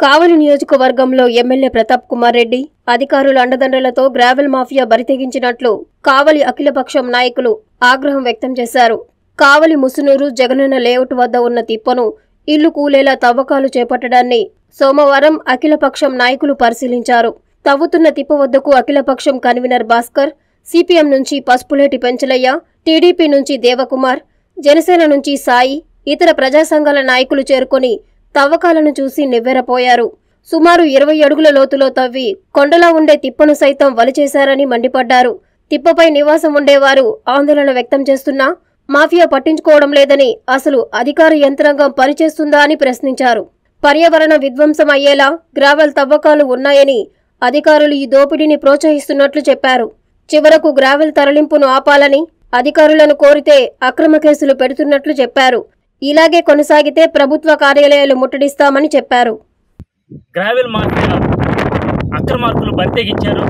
కావలి నియోజకవర్గంలో ఎమ్మెల్యే ప్రతాప్ కుమార్ రెడ్డి అధికారుల అండదండలతో గ్రావెల్ మాఫియా బరితెగించినట్లు కావలి అఖిలపక్షం నాయకులు ఆగ్రహం వ్యక్తం చేశారు కావలి ముసునూరు జగనన్న లేఅవుట్ వద్ద ఉన్న తిప్పను ఇల్లు కూలేలా తవ్వకాలు చేపట్టడాన్ని సోమవారం అఖిలపక్షం నాయకులు పరిశీలించారు తవ్వుతున్న తిప్ప వద్దకు అఖిలపక్షం కన్వీనర్ భాస్కర్ సిపిఎం నుంచి పసుపులేటి పెంచలయ్య టీడీపీ నుంచి దేవకుమార్ జనసేన నుంచి సాయి ఇతర ప్రజా సంఘాల నాయకులు చేరుకొని తవ్వకాలను చూసి నివ్వెరపోయారు సుమారు ఇరవై అడుగుల లోతులో తవ్వి కొండలా ఉండే తిప్పను సైతం వలిచేశారని మండిపడ్డారు తిప్పపై నివాసం ఉండేవారు ఆందోళన వ్యక్తం చేస్తున్నా మాఫియా పట్టించుకోవడం లేదని అసలు అధికార యంత్రాంగం పనిచేస్తుందా అని ప్రశ్నించారు పర్యావరణ విధ్వంసం అయ్యేలా గ్రావెల్ తవ్వకాలు ఉన్నాయని అధికారులు ఈ దోపిడీని ప్రోత్సహిస్తున్నట్లు చెప్పారు చివరకు గ్రావెల్ తరలింపును ఆపాలని అధికారులను కోరితే అక్రమ కేసులు పెడుతున్నట్లు చెప్పారు ఇలాగే కొనసాగితే ప్రభుత్వ కార్యాలయాలు ముట్టడిస్తామని చెప్పారు గ్రావెల్ మాఫియా అక్రమార్కులు బరితెగించారు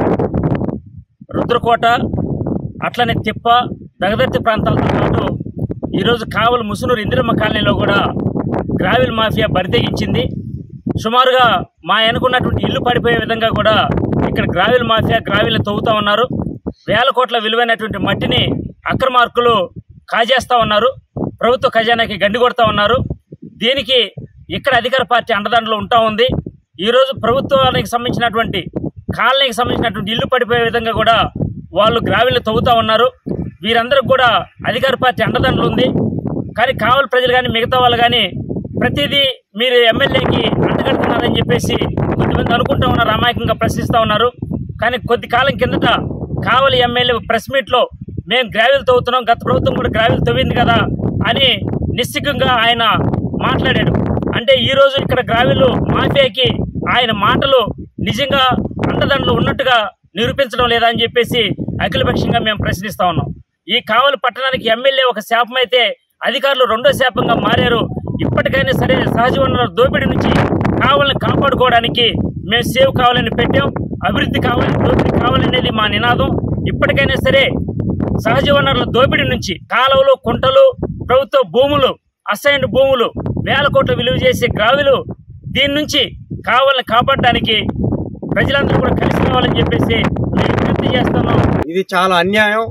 రుద్రకోట అట్లనే తిప్ప దగదర్తి ప్రాంతాలతో పాటు ఈరోజు కావలి ముసునూరు ఇందిరమ్మ కాలనీలో కూడా గ్రావెల్ మాఫియా బరితెగించింది సుమారుగా మా అనుకున్నటువంటి ఇల్లు పడిపోయే విధంగా కూడా ఇక్కడ గ్రావెల్ మాఫియా గ్రావెల్ తవ్వుతా ఉన్నారు వేల కోట్ల విలువైనటువంటి మట్టిని అక్రమార్కులు కాజేస్తా ఉన్నారు ప్రభుత్వ ఖజానాకి గండి కొడతా ఉన్నారు దీనికి ఇక్కడ అధికార పార్టీ అండదండలు ఉంటా ఉంది ఈరోజు ప్రభుత్వానికి సంబంధించినటువంటి కాలనీకి సంబంధించినటువంటి ఇల్లు పడిపోయే విధంగా కూడా వాళ్ళు గ్రావెల్ తవ్వుతా ఉన్నారు వీరందరికి కూడా అధికార పార్టీ అండదండలు ఉంది కానీ కావలి ప్రజలు కానీ మిగతా వాళ్ళు కానీ ప్రతిదీ మీరు ఎమ్మెల్యేకి అంటగడుతున్నారని చెప్పేసి కొంతమంది అనుకుంటా ఉన్నారు అమాయకంగా ప్రశ్నిస్తూ ఉన్నారు కానీ కొద్ది కాలం కిందట కావలి ఎమ్మెల్యే ప్రెస్ మీట్లో మేము గ్రావెల్ తవ్వుతున్నాం గత ప్రభుత్వం కూడా గ్రావెల్ తవ్వింది కదా అని నిశ్చికంగా ఆయన మాట్లాడాడు అంటే ఈ రోజు ఇక్కడ గ్రావెల్ మాఫియాకి ఆయన మాటలు నిజంగా అండదండలు ఉన్నట్టుగా నిరూపించడం లేదా అని చెప్పేసి అఖిలపక్షంగా మేము ప్రశ్నిస్తా ఉన్నాం ఈ కావలి పట్టణానికి ఎమ్మెల్యే ఒక శాపం అయితే అధికారులు రెండో శాపంగా మారారు ఇప్పటికైనా సరే సహజ వనరుల దోపిడీ నుంచి కావాలని కాపాడుకోవడానికి మేము సేవ్ కావాలని పెట్టాం అభివృద్ధి కావాలి దోపిడీ కావాలనేది మా నినాదం ఇప్పటికైనా సరే సహజ వనరుల దోపిడీ నుంచి కాలువలు కుంటలు ప్రభుత్వ భూములు అసైన్డ్ భూములు వేల కోట్ల విలువ చేసే గ్రావిలు దీని నుంచి కావాలని కాపాడడానికి ప్రజలందరూ కూడా కలిసి రావాలని చెప్పేసి మేము విజ్ఞప్తి చేస్తున్నాం ఇది చాలా అన్యాయం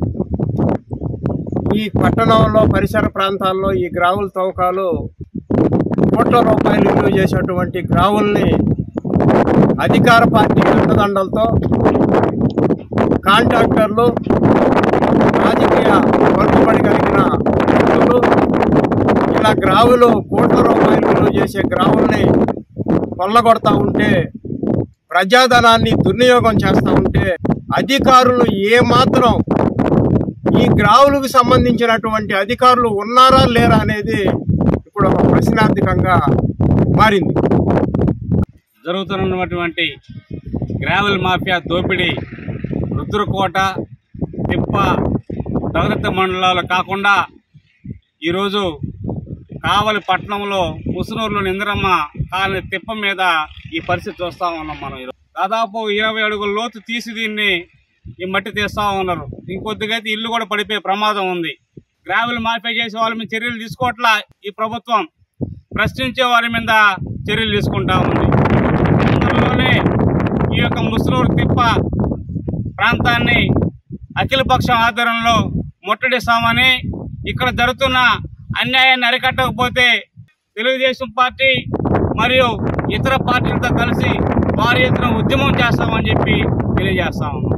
ఈ పట్టణంలో పరిసర ప్రాంతాల్లో ఈ గ్రావుల తవ్వకాలు కోట్ల రూపాయలు విలువ చేసేటువంటి గ్రావుల్ని అధికార పార్టీ అండదండలతో కాంట్రాక్టర్లు రాజకీయ పలుకుబడి కలిగిన వ్యక్తులు ఇలా గ్రావులు కోట్ల రూపాయలు విలువ చేసే గ్రావుల్ని కొల్లగొడతా ఉంటే ప్రజాధనాన్ని దుర్వినియోగం చేస్తూ ఉంటే అధికారులు ఏమాత్రం ఈ గ్రావులకు సంబంధించినటువంటి అధికారులు ఉన్నారా లేరా అనేది ఇప్పుడు ఒక ప్రశ్నార్థకంగా మారింది జరుగుతున్నటువంటి గ్రావెల్ మాఫియా దోపిడీ రుద్రకోట తిప్ప దగదత్త మండలాలు కాకుండా ఈరోజు కావలి పట్టణంలో ముసునూరులోని ఇంద్రమ్మ కాలనీ తిప్ప మీద ఈ పరిస్థితి చూస్తా ఉన్నాం మనం ఈరోజు దాదాపు ఇరవై అడుగుల లోతు తీసి దీన్ని ఈ మట్టి తీస్తా ఉన్నారు ఇంకొద్దిగా అయితే ఇల్లు కూడా పడిపోయే ప్రమాదం ఉంది గ్రావెల్ మాఫియా చేసే వాళ్ళ మీద చర్యలు తీసుకోవట్లా ఈ ప్రభుత్వం ప్రశ్నించే వారి మీద చర్యలు తీసుకుంటా ఉంది అందులోనే ఈ యొక్క ముసలూరు తిప్ప ప్రాంతాన్ని అఖిలపక్షం ఆధ్వర్యంలో ముట్టడిస్తామని ఇక్కడ జరుగుతున్న అన్యాయాన్ని అరికట్టకపోతే తెలుగుదేశం పార్టీ మరియు ఇతర పార్టీలతో కలిసి భారీ ఎత్తున ఉద్యమం చేస్తామని చెప్పి తెలియజేస్తా ఉన్నాం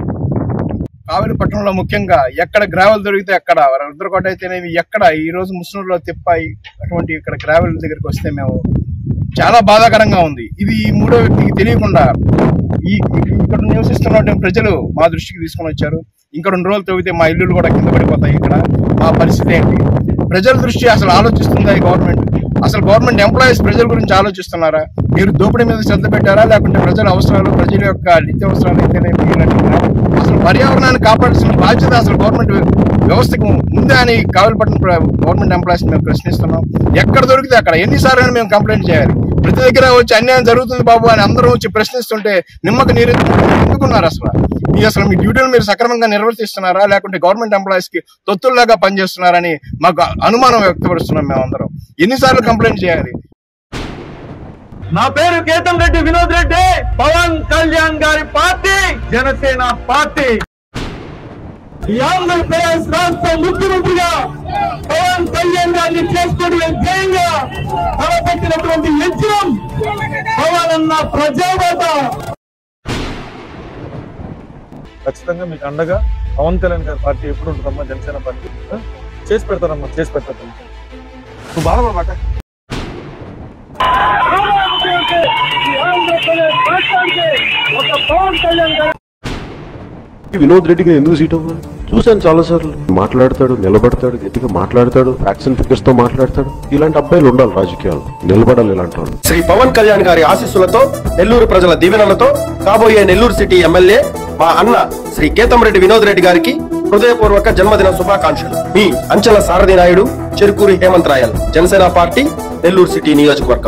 కావిరి పట్టణంలో ముఖ్యంగా ఎక్కడ గ్రావెల్ దొరికితే అక్కడ రుద్రకోట అయితేనేవి ఎక్కడ ఈ రోజు ముస్లింలో తిప్పాయి అటువంటి ఇక్కడ గ్రావెల్ దగ్గరికి వస్తే మేము చాలా బాధాకరంగా ఉంది ఇది ఈ మూడో వ్యక్తికి తెలియకుండా ఈ ఇక్కడ నివసిస్తున్న ప్రజలు మా దృష్టికి తీసుకొని వచ్చారు ఇంకా రెండు రోజులు తవ్వితే మా ఇల్లులు కూడా కింద పడిపోతాయి ఇక్కడ మా పరిస్థితి ఏంటి ప్రజల దృష్టి అసలు ఆలోచిస్తుందా ఈ గవర్నమెంట్ అసలు గవర్నమెంట్ ఎంప్లాయీస్ ప్రజల గురించి ఆలోచిస్తున్నారా మీరు దోపిడీ మీద శ్రద్ధ పెట్టారా లేకుంటే ప్రజల అవసరాలు ప్రజల యొక్క నిత్యావసరాలు అయితేనేమి ఇలాంటివి అసలు పర్యావరణాన్ని కాపాడాల్సిన బాధ్యత అసలు గవర్నమెంట్ వ్యవస్థకు ఉందా అని కావలపట్టిన గవర్నమెంట్ ఎంప్లాయీస్ మేము ప్రశ్నిస్తున్నాం ఎక్కడ దొరికితే అక్కడ ఎన్నిసార్లు మేము కంప్లైంట్ చేయాలి ప్రతి దగ్గర వచ్చి అన్యాయం జరుగుతుంది బాబు అని అందరూ వచ్చి ప్రశ్నిస్తుంటే నిమ్మకు నీరు ఎందుకున్నారు అసలు ఈ అసలు మీ డ్యూటీలు మీరు సక్రమంగా నిర్వర్తిస్తున్నారా లేకుంటే గవర్నమెంట్ ఎంప్లాయీస్ కి తొత్తుల్లాగా పనిచేస్తున్నారని మాకు అనుమానం వ్యక్తపరుస్తున్నాం మేము అందరం ఎన్నిసార్లు కంప్లైంట్ చేయాలి నా పేరు కేతం రెడ్డి వినోద్ రెడ్డి పవన్ కళ్యాణ్ గారి పార్టీ జనసేన పార్టీ ఈ ఆంధ్రప్రదేశ్ రాష్ట్ర ముఖ్యమంత్రిగా పవన్ కళ్యాణ్ గారిని చేసుకోవడమే ధ్యేయంగా తలపెట్టినటువంటి యజ్ఞం పవన్ అన్న ప్రజావాత ఖచ్చితంగా మీకు అండగా పవన్ కళ్యాణ్ గారి పార్టీ ఎప్పుడు ఉంటుందమ్మా జనసేన పార్టీ ఆ? చేసి పెడతారమ్మా చేసి పెడతారు నువ్వు బాధపడమాట వినోద్ రెడ్డికి ఎందుకు సీట్ అవ్వాలి చూశాను చాలా సార్లు మాట్లాడతాడు నిలబడతాడు గట్టిగా మాట్లాడతాడు ఫ్యాక్స్ అండ్ ఫిగర్స్ తో మాట్లాడతాడు ఇలాంటి అబ్బాయిలు ఉండాలి రాజకీయాలు నిలబడాలి ఇలాంటి వాళ్ళు శ్రీ పవన్ కళ్యాణ్ గారి ఆశీస్సులతో నెల్లూరు ప్రజల దీవెనలతో కాబోయే నెల్లూరు సిటీ ఎమ్మెల్యే మా అన్న శ్రీ కేతంరెడ్డి వినోద్ రెడ్డి గారికి హృదయపూర్వక జన్మదిన శుభాకాంక్షలు మీ అంచల సారథి Naidu Cherukuri Hemanth Royal Janasena party Nellore city నియోజకవర్గం